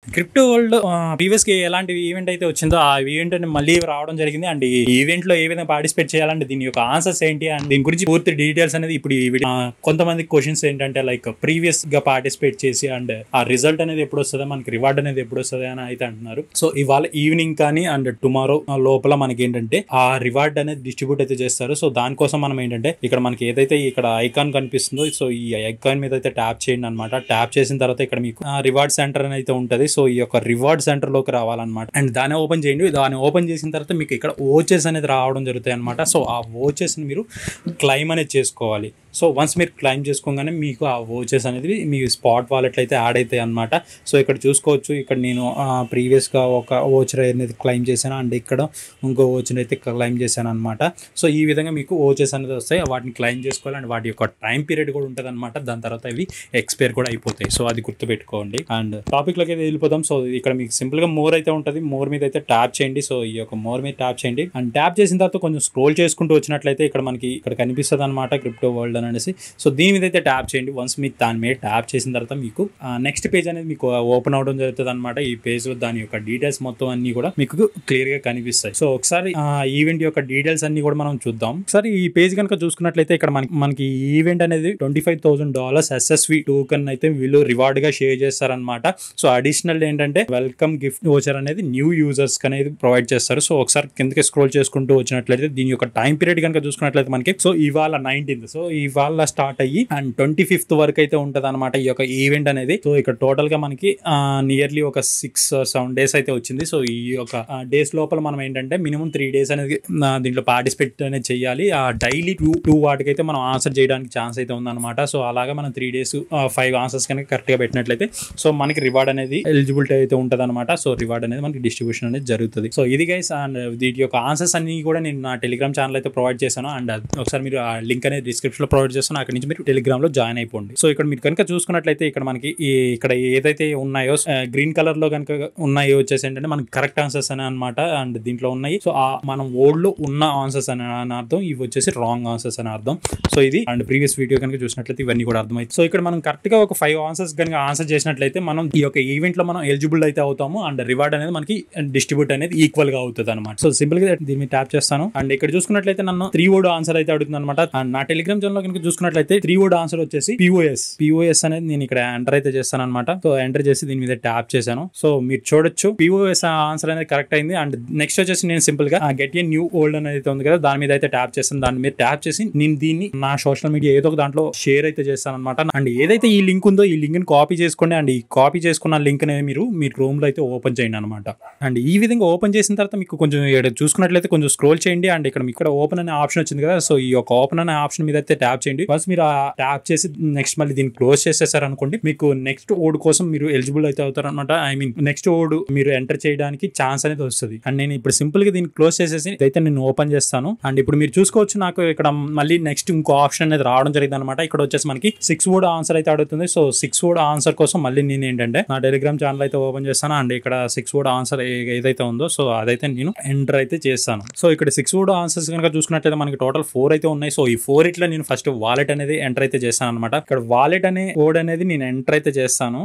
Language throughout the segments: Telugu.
క్రిప్టో వరల్డ్ ప్రీవియస్ కి ఎలాంటి ఈవెంట్ అయితే వచ్చిందో ఆ ఈవెంట్ అని మళ్ళీ రావడం జరిగింది అండ్ ఈ ఈవెంట్ లో ఏ విధంగా పార్టిసిపేట్ చేయాలంటే దీని యొక్క ఆన్సర్స్ ఏంటి అండ్ దీని గురించి పూర్తి డీటెయిల్స్ అనేది ఇప్పుడు ఈ video- ఆ, కొంతమంది క్వశ్చన్స్ ఏంటంటే లైక్ ప్రీవియస్ గా పార్టిసిపేట్ చేసి అండ్ ఆ రిజల్ట్ అనేది ఎప్పుడు వస్తుందో మనకి రివార్డ్ అనేది ఎప్పుడు వస్తుంది అని అయితే అంటున్నారు సో ఇవాళ ఈవినింగ్ కానీ అండ్ టుమారో లోపల మనకి ఏంటంటే ఆ రివార్డ్ అనేది డిస్ట్రిబ్యూట్ అయితే చేస్తారు సో దానికోసం మనం ఏంటంటే ఇక్కడ మనకి ఏదైతే ఇక్కడ ఐకాన్ కనిపిస్తుందో సో ఈ ఐకాన్ మీద అయితే ట్యాప్ చేయండి అనమాట ట్యాప్ చేసిన తర్వాత ఇక్కడ మీకు రివార్డ్ సెంటర్ అని అయితే ఉంటుంది సో ఈ యొక్క రివార్డ్ సెంటర్ లోకి రావాలన్నమాట అండ్ దాన్ని ఓపెన్ చేయండి దాన్ని ఓపెన్ చేసిన తర్వాత మీకు ఇక్కడ ఓచెస్ అనేది రావడం జరుగుతాయి అనమాట సో ఆ ఓచెస్ ని మీరు క్లైమ్ అనేది చేసుకోవాలి సో వన్స్ మీరు క్లైమ్ చేసుకోగానే మీకు ఆ ఓచెస్ అనేది మీ స్పాట్ వాలెట్లో అయితే యాడ్ అవుతాయి అనమాట సో ఇక్కడ చూసుకోవచ్చు ఇక్కడ నేను ప్రీవియస్గా ఒక ఓచర్ అనేది క్లైమ్ చేశాను అండ్ ఇక్కడ ఇంకో ఓచర్ అయితే క్లైమ్ చేశాను అనమాట సో ఈ విధంగా మీకు ఓచెస్ అనేది వస్తాయి వాటిని క్లైమ్ చేసుకోవాలి అండ్ వాటి యొక్క టైం పీరియడ్ కూడా ఉంటుంది అనమాట దాని తర్వాత ఇవి ఎక్స్పైర్ కూడా అయిపోతాయి సో అది గుర్తుపెట్టుకోండి అండ్ టాపిక్లోకి అయితే వెళ్ళిపోతాం సో ఇక్కడ మీకు సింపుల్ గా మోర్ అయితే ఉంటుంది మోర్ మీద అయితే ట్యాప్ చేయండి సో ఈ యొక్క మోర్ మీద ట్యాప్ చేయండి అండ్ ట్యాప్ చేసిన తర్వాత కొంచెం స్క్రోల్ చేసుకుంటూ వచ్చినట్లయితే ఇక్కడ మనకి ఇక్కడ కనిపిస్తుంది అనమాట క్రిప్టో వరల్డ్ అని అనేసి సో దీని మీద అయితే ట్యాప్ చేయండి వన్స్ మీకు దాని మీద ట్యాప్ చేసిన తర్వాత మీకు నెక్స్ట్ పేజ్ అనేది మీకు ఓపెన్ అవడం జరుగుతుంది అనమాట ఈ పేజ్ లో దాని యొక్క డీటెయిల్స్ మొత్తం అన్ని కూడా మీకు క్లియర్ గా కనిపిస్తాయి సో ఒకసారి ఈవెంట్ యొక్క డీటెయిల్స్ అన్ని కూడా మనం చూద్దాం ఒకసారి ఈ పేజ్ కనుక చూసుకున్నట్లయితే ఇక్కడ మనకి మనకి ఈ ఈవెంట్ అనేది twenty five thousand dollars SSV token అయితే వీళ్ళు రివార్డ్ గా షేర్ చేస్తారనమాట సో అడిషనల్ ఏంటంటే వెల్కమ్ గిఫ్ట్ ఓచర్ అనేది న్యూ యూజర్స్ అనేది ప్రొవైడ్ చేస్తారు సో ఒకసారి కిందకి స్క్రోల్ చేసుకుంటూ వచ్చినట్లయితే దీని యొక్క టైం పీరియడ్ కనుక చూసుకున్నట్లయితే మనకి సో ఇవాళ నైన్టీన్త్ సో ఇవాళ స్టార్ట్ అయ్యి అండ్ ట్వంటీ ఫిఫ్త్ వరకు అయితే ఉంటది అనమాట ఈ యొక్క ఈవెంట్ అనేది సో ఇక్కడ టోటల్ గా మనకి నియర్లీ ఒక సిక్స్ సెవెన్ డేస్ అయితే వచ్చింది సో ఈ యొక్క డేస్ లోపల మనం ఏంటంటే మినిమం త్రీ డేస్ అనేది ఆ, దీంట్లో పార్టిసిపేట్ అనేది చేయాలి ఆ డైలీ టూ టూ వాటికైతే మనం ఆన్సర్ చేయడానికి ఛాన్స్ అయితే ఉందన్నమాట సో అలాగా మనం త్రీ డేస్ ఫైవ్ ఆన్సర్స్ కనుక కరెక్ట్ గా పెట్టినట్లయితే సో మనకి రివార్డ్ అనేది ఎలిజిబిలిటీ అయితే ఉంటుంది అనమాట సో రివార్డ్ అనేది మనకి డిస్ట్రిబ్యూషన్ అనేది జరుగుతుంది సో ఇది గైస్ అండ్ వీటి యొక్క ఆన్సర్స్ అన్ని కూడా నేను నా టెలిగ్రామ్ ఛానల్ అయితే ప్రొవైడ్ చేశాను అండ్ ఒకసారి మీరు ఆ లింక్ అనేది డిస్క్రిప్షన్ లో ప్రొవైడ్ చేస్తాను అక్కడ నుంచి మీరు టెలిగ్రామ్ లో జాయిన్ అయిపోండి సో ఇక్కడ మీరు కనుక చూసుకున్నట్లయితే ఇక్కడ మనకి ఈ ఇక్కడ ఏదైతే ఉన్నాయో గ్రీన్ కలర్ లో కనుక ఉన్నాయో వచ్చేసి ఏంటంటే మనకి కరెక్ట్ ఆన్సర్స్ అని అనమాట అండ్ దీంట్లో ఉన్నాయి సో ఆ మనం ఓల్డ్ లో ఉన్న ఆన్సర్స్ అని అని అర్థం ఇవి వచ్చేసి రాంగ్ ఆన్సర్స్ అని అర్థం సో ఇది అండ్ ప్రీవియస్ వీడియో కనుక చూసినట్లయితే ఇవన్నీ కూడా అర్థమైంది సో ఇక్కడ మనం కరెక్ట్ గా ఒక ఫైవ్ ఆన్సర్స్ కనుక ఆన్సర్ చేసినట్లయితే మనం ఈ యొక్క ఈవెంట్ లో మనం ఎలిజిబుల్ అయితే అవుతాము అండ్ రివార్డ్ అనేది మనకి డిస్ట్రిబ్యూట్ అనేది ఈక్వల్ గా అవుతుంది అనమాట సో సింపుల్ గా దీని మీద ట్యాప్ చేస్తాను అండ్ ఇక్కడ చూసుకున్నట్లయితే నన్ను త్రీ వర్డ్ ఆన్సర్ అయితే అడుగుతుంది అనమాట అండ్ నా టెలిగ్రామ్ ఛానల్ కనుక చూసుకున్నట్లయితే త్రీ వర్డ్ ఆన్సర్ వచ్చేసి పిఓఎస్ పిఓఎస్ అనేది నేను ఇక్కడ ఎంటర్ అయితే చేస్తాను అనమాట సో ఎంటర్ చేసి దీని మీద ట్యాప్ చేశాను సో మీరు చూడొచ్చు పిఓఎస్ ఆన్సర్ అనేది కరెక్ట్ అయింది అండ్ నెక్స్ట్ వచ్చేసి నేను సింపుల్ గా గెట్ ఏ న్యూ ఓల్డ్ అనేది అయితే ఉంది కదా దాని మీద అయితే ట్యాప్ చేస్తాను దాని మీద ట్యాప్ చేసి నేను దీన్ని నా సోషల్ మీడియా ఏదో ఒక దాంట్లో షేర్ అయితే చేస్తాను అనమాట అండ్ ఏదైతే ఈ లింక్ ఉందో ఈ లింక్ ని కాపీ చేసుకోండి అండ్ ఈ కాపీ చేసుకున్న లింక్ అనేది మీరు మీ రూమ్ లో అయితే ఓపెన్ చేయండి అనమాట అండ్ ఈ విధంగా ఓపెన్ చేసిన తర్వాత మీకు కొంచెం ఇక్కడ చూసుకున్నట్లయితే కొంచెం స్క్రోల్ చేయండి అండ్ ఇక్కడ మీకు ఇక్కడ ఓపెన్ అనే ఆప్షన్ వచ్చింది కదా సో ఈ యొక్క ఓపెన్ అనే ఆప్షన్ మీద అయితే ట్యాప్ చేయండి ఫస్ట్ మీరు ఆ ట్యాప్ చేసి నెక్స్ట్ మళ్ళీ దీన్ని క్లోజ్ చేసేసారు అనుకోండి మీకు నెక్స్ట్ ఓడ్ కోసం మీరు ఎలిజిబుల్ అయితే అవుతారు అనమాట ఐ మీన్ నెక్స్ట్ ఓడ్ మీరు ఎంటర్ చేయడానికి ఛాన్స్ అనేది వస్తుంది అండ్ నేను ఇప్పుడు సింపుల్ గా దీన్ని క్లోజ్ చేసేసి అయితే నేను ఓపెన్ చేస్తాను అండ్ ఇప్పుడు మీరు చూసుకోవచ్చు నాకు ఇక్కడ మళ్ళీ నెక్స్ట్ ఇంకో ఆప్షన్ అనేది రావడం జరిగింది అనమాట ఇక్కడ వచ్చేసి మనకి సిక్స్ వర్డ్ ఆన్సర్ అయితే అడుగుతుంది సో సిక్స్ వర్డ్ ఆన్సర్ కోసం మళ్ళీ నేను ఏంటంటే నా టెలిగ్రామ్ ఛానల్ అయితే ఓపెన్ చేస్తాను అండ్ ఇక్కడ సిక్స్ వర్డ్ ఆన్సర్ ఏదైతే ఉందో సో అదైతే నేను ఎంటర్ అయితే చేస్తాను సో ఇక్కడ సిక్స్ వర్డ్ ఆన్సర్స్ కనుక చూసుకున్నట్లయితే మనకి టోటల్ ఫోర్ అయితే ఉన్నాయి సో ఈ ఫోర్ ఇట్లా నేను ఫస్ట్ వాలెట్ అనేది ఎంటర్ అయితే చేస్తాను అనమాట ఇక్కడ వాలెట్ అనే కోడ్ అనేది నేను ఎంటర్ అయితే చేస్తాను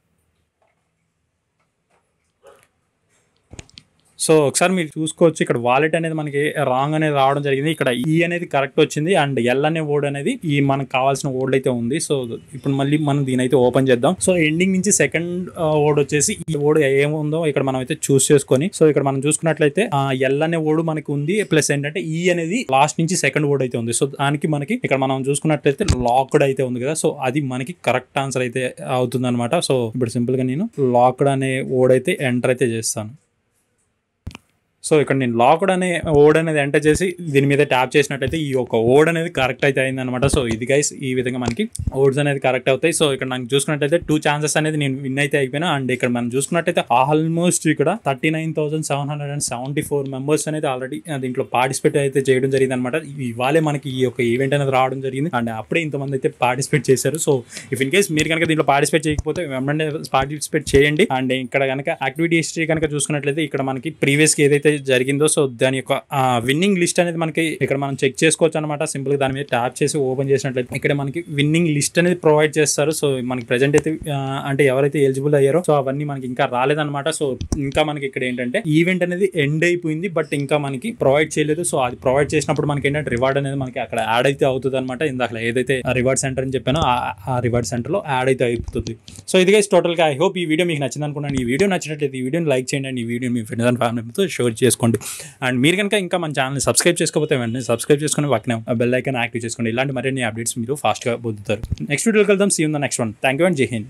సో ఒకసారి మీరు చూసుకోవచ్చు ఇక్కడ వాలెట్ అనేది మనకి రాంగ్ అనేది రావడం జరిగింది ఇక్కడ ఈ అనేది కరెక్ట్ వచ్చింది అండ్ ఎల్ అనే ఓడ్ అనేది ఈ మనకు కావాల్సిన ఓడ్ అయితే ఉంది సో ఇప్పుడు మళ్ళీ మనం దీని అయితే ఓపెన్ చేద్దాం సో ఎండింగ్ నుంచి సెకండ్ ఓడ్ వచ్చేసి ఈ ఓడ్ ఏముందో ఇక్కడ మనం అయితే చూస్ చేసుకొని సో ఇక్కడ మనం చూసుకున్నట్లయితే ఎల్ అనే ఓడ్ మనకి ఉంది ప్లస్ ఏంటంటే ఈ అనేది లాస్ట్ నుంచి సెకండ్ ఓడ్ అయితే ఉంది సో దానికి మనకి ఇక్కడ మనం చూసుకున్నట్లయితే లాక్డ్ అయితే ఉంది కదా సో అది మనకి కరెక్ట్ ఆన్సర్ అయితే అవుతుంది అనమాట సో ఇప్పుడు సింపుల్ గా నేను లాక్డ్ అనే ఓడ్ అయితే ఎంటర్ అయితే చేస్తాను సో ఇక్కడ నేను లాక్డ్ అనే ఓడ్ అనేది ఎంటర్ చేసి దీని మీద ట్యాప్ చేసినట్లయితే ఈ యొక్క ఓడ్ అనేది కరెక్ట్ అయితే అయింది అనమాట సో ఇది గైస్ ఈ విధంగా మనకి ఓడ్స్ అనేది కరెక్ట్ అవుతాయి సో ఇక్కడ నాకు చూసుకున్నట్లయితే టూ ఛాన్సెస్ అనేది నేను విన్ అయితే అయిపోయినా అండ్ ఇక్కడ మనం చూసుకున్నట్లయితే ఆల్మోస్ట్ ఇక్కడ thirty nine thousand seven hundred and seventy four members అనేది ఆల్రెడీ దీంట్లో పార్టిసిపేట్ అయితే చేయడం జరిగింది అనమాట ఇవాళే మనకి ఈ యొక్క ఈవెంట్ అనేది రావడం జరిగింది అండ్ అప్పుడే ఇంతమంది అయితే పార్టిసిపేట్ చేశారు సో ఇఫ్ ఇన్ కేస్ మీరు కనుక దీంట్లో పార్టిసిపేట్ చేయకపోతే వెంటనే పార్టిసిపేట్ చేయండి అండ్ ఇక్కడ కనుక యాక్టివిటీ హిస్టరీ కనుక చూసుకున్నట్లయితే ఇక్కడ మనకి ప్రీవియస్ ఏదైతే జరిగిందో సో దాని యొక్క విన్నింగ్ లిస్ట్ అనేది మనకి ఇక్కడ మనం చెక్ చేసుకోవచ్చు అనమాట సింపుల్ గా దాని మీద ట్యాప్ చేసి ఓపెన్ చేసినట్లయితే ఇక్కడ మనకి విన్నింగ్ లిస్ట్ అనేది ప్రొవైడ్ చేస్తారు సో మనకి ప్రెజెంట్ అయితే ఆ, అంటే ఎవరైతే ఎలిజిబుల్ అయ్యారో సో అవన్నీ మనకి ఇంకా రాలేదన్నమాట సో ఇంకా మనకి ఇక్కడ ఏంటంటే ఈవెంట్ అనేది ఎండ్ అయిపోయింది బట్ ఇంకా మనకి ప్రొవైడ్ చేయలేదు సో అది ప్రొవైడ్ చేసినప్పుడు మనకి ఏంటంటే రివార్డ్ అనేది మనకి అక్కడ యాడ్ అయితే అవుతుంది అనమాట ఇందాక ఏదైతే రివార్డ్ సెంటర్ అని చెప్పానో ఆ- ఆ రివార్డ్ సెంటర్ లో యాడ్ అయితే అవుతుంది సో ఇది గైస్ టోటల్ గా ఐ హోప్ ఈ వీడియో మీకు నచ్చింది అనుకున్నాను ఈ వీడియో నచ్చినట్లయితే ఈ వీడియోని లైక్ చేయండి అండ్ ఈ వీడియో మీ ఫ్రెండ్స్ అండ్ ఫ్యామిలీతో షేర్ చేసుకోండి అండ్ మీరు కనుక ఇంకా మన ఛానల్ సబ్స్క్రైబ్ చేసుకోకపోతే వెంటనే సబ్స్క్రైబ్ చేసుకుని పక్కనే బెల్ ఐకాన్ యాక్టివ్ చేసుకోండి ఇలాంటి మరిన్ని అప్డేట్స్ మీరు ఫాస్ట్గా పొందుతారు నెక్స్ట్ వీడియోకి వెళ్దాం సీ ఉన్న next one thank you and Jai Hind